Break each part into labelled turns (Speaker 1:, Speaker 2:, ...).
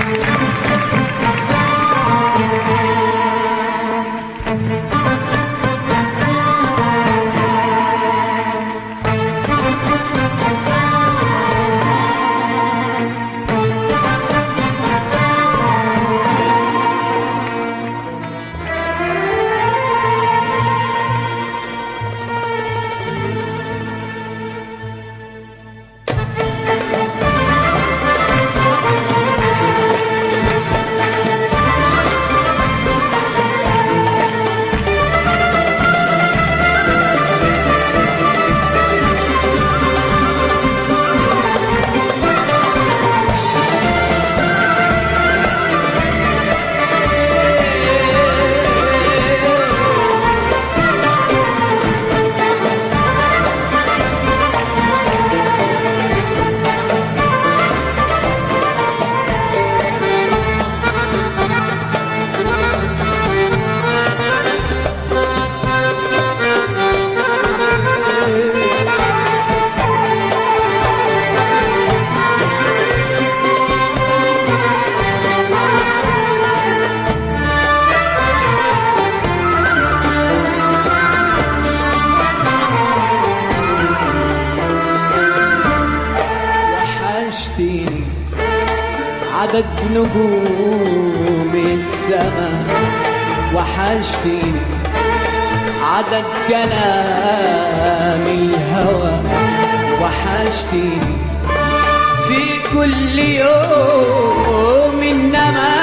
Speaker 1: وحشتيني عدد نجوم السماء وحشتيني عدد كلام الهوى وحشتيني في كل يوم إنما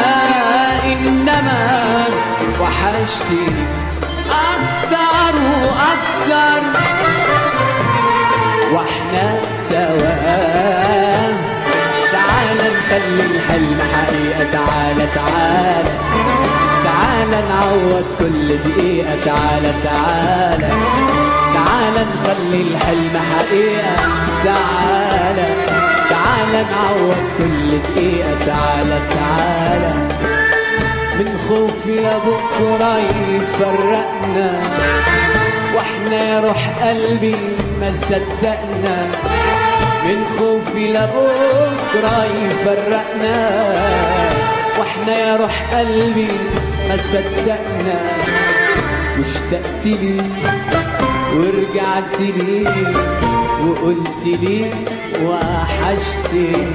Speaker 1: إنما وحشتيني أكتر وأكتر واحنا سوا تعال نخلي الحلم حقيقة تعال تعال تعال نعوض كل دقيقة تعال تعال تعال نخلي الحلم حقيقة تعال تعال نعوض كل دقيقة تعال تعال من خوف لبكرة يفرقنا واحنا يا روح قلبي ما صدقنا من خوفي لبكرة يفرقنا واحنا يا روح قلبي ما صدقنا واشتقت لي ورجعت لي وقلت لي وحشتني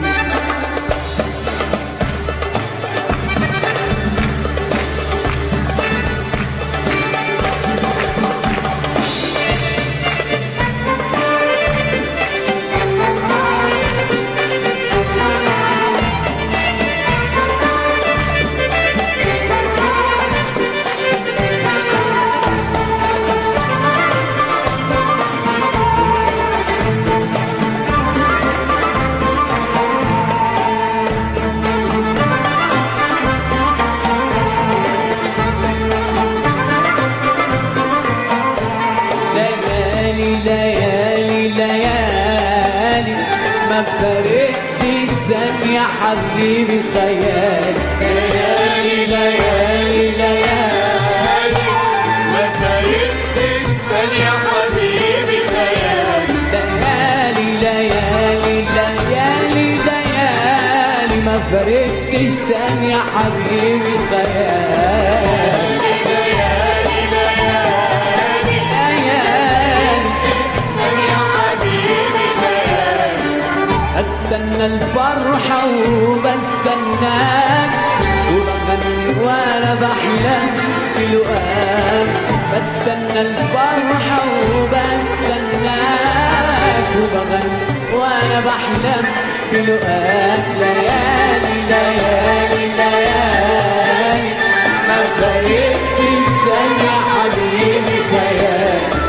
Speaker 1: ليالي ليالي ليالي ما فرقت ثانية حبيبي خيالي ليالي ليالي ليالي
Speaker 2: ما فرقتش ثانية حبيبي خيالي
Speaker 1: ليالي ليالي ليالي ليالي ما فرقتش ثانية حبيبي خيالي
Speaker 2: ليالي ليالي
Speaker 1: ليالي
Speaker 2: ثانية حبيبي خيالي
Speaker 1: استنى الفرحة وبستناك وبغني وانا بحلم بلقاك بستنى الفرحة وبستناك وبغني وانا بحلم بلقاك ليالي ليالي ليالي ما فرقتش ثانية حبيبي خيالي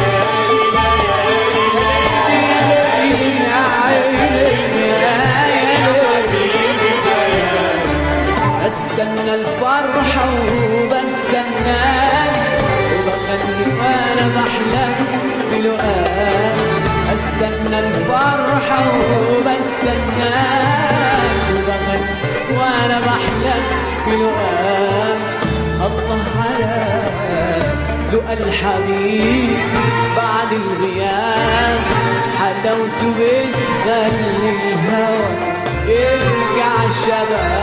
Speaker 1: يا عيني يا
Speaker 2: حبيبي خيالي
Speaker 1: استنى الفرحة وبستناك وبغني وانا بحلم بلقاك استنى الفرحة وبستناك وبغني وانا بحلم بلقاك الله على لقى الحبيب بعد الغياب حلاوته بتخلي الهوى يرجع شباب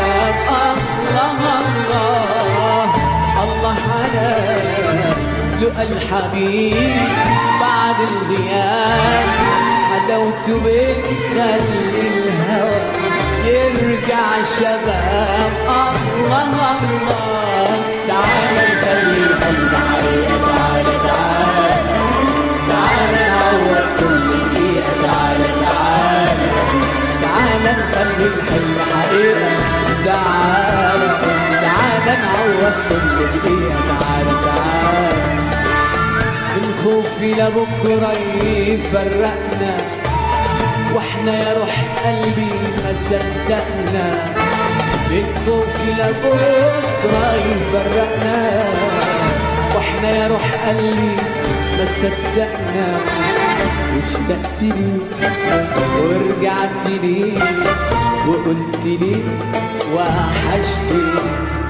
Speaker 1: لقى الحبيب بعد الغياب حدوت بتخلي الهوى يرجع شباب الله الله تعالى نخلي القلب حقيقة تعالى تعالى تعالى نعوض كل دقيقة تعالى تعالى تعالى نخلي الحلم حقيقة تعالى تعالى نعوض كل دقيقة تعالى تعالى من خوفي لبكرة يفرقنا واحنا يا روح قلبي ما صدقنا من خوفي لبكرة يفرقنا واحنا يا روح قلبي ما صدقنا واشتقت لي ورجعت لي وقلت لي وحشتني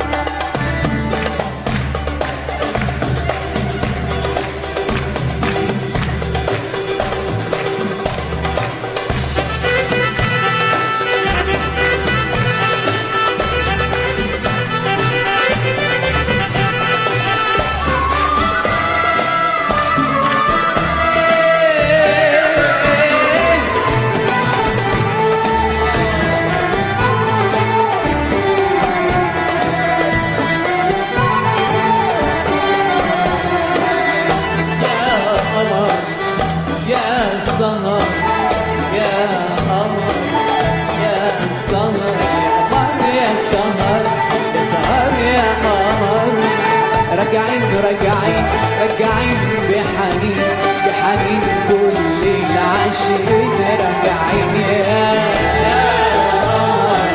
Speaker 1: يا قمر يا سهر يا قمر يا سهر يا قمر يا سهر يا سهر يا قمر رجعين رجعين رجعين بحنين بحنين كل العاشقين رجعين يا يا قمر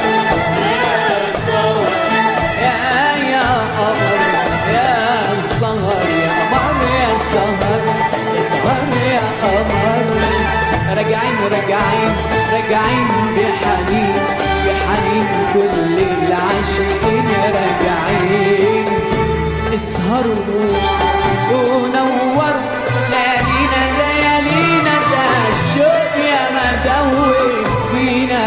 Speaker 1: يا يا قمر يا سهر يا قمر يا سهر يا سهر يا قمر راجعين راجعين راجعين بحنين بحنين كل العاشقين راجعين اسهروا ونوروا ليالينا ليالينا ده الشوق يا مدوب فينا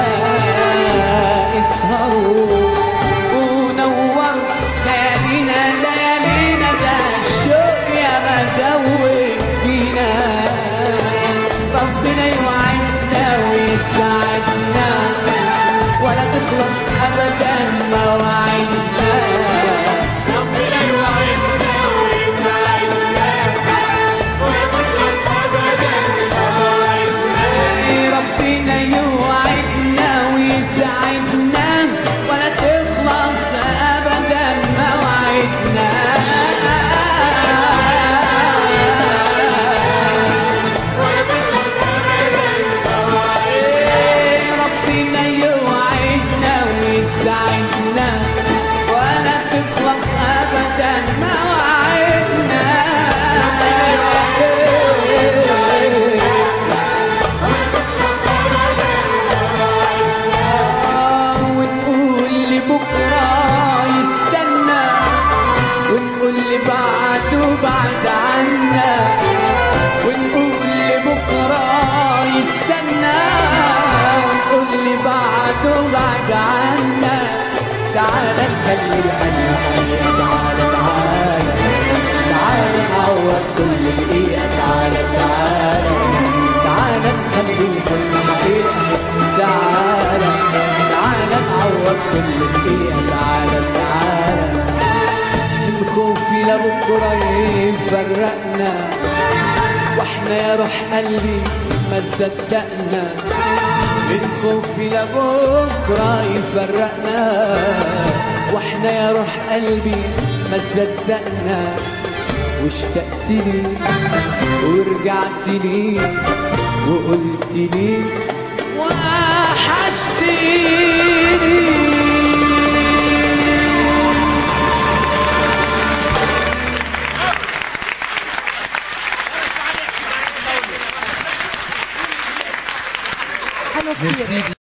Speaker 1: اسهروا ونوروا ليالينا ليالينا ده الشوق يا مدوب فينا ربنا يوعدنا ويسعدنا ولا تخلص ابدا مواعيدنا
Speaker 2: ربنا يوعدنا ويسعدنا ونخلص أبدا مواعيدنا
Speaker 1: ربنا يوعدنا ويسعدنا ولا تخلص ابدا مواعيدنا
Speaker 2: ونخلص أبدا مواعيدنا
Speaker 1: ربنا يوعدنا ويسعدنا ولا تخلص ابدا مواعيدنا آه، ونقول لبكرة يستنى ونقول لبعده بعد عنا ونقول لبكرة يستنى ونقول لبعده بعد عنا تعالى نخلي الحل حقيقة تعالى تعالى تعالى نعوض كل دقيقة تعالى تعالى تعالى نخلي الحل حقيقة تعالى تعالى نعوض كل دقيقة تعالى تعالى من خوفي لبكرة يفرقنا واحنا يا روح قلبي ما صدقنا من خوفي لبكرة يفرقنا واحنا يا روح قلبي ما صدقنا واشتقت لي ورجعت لي وقلت لي وحشتني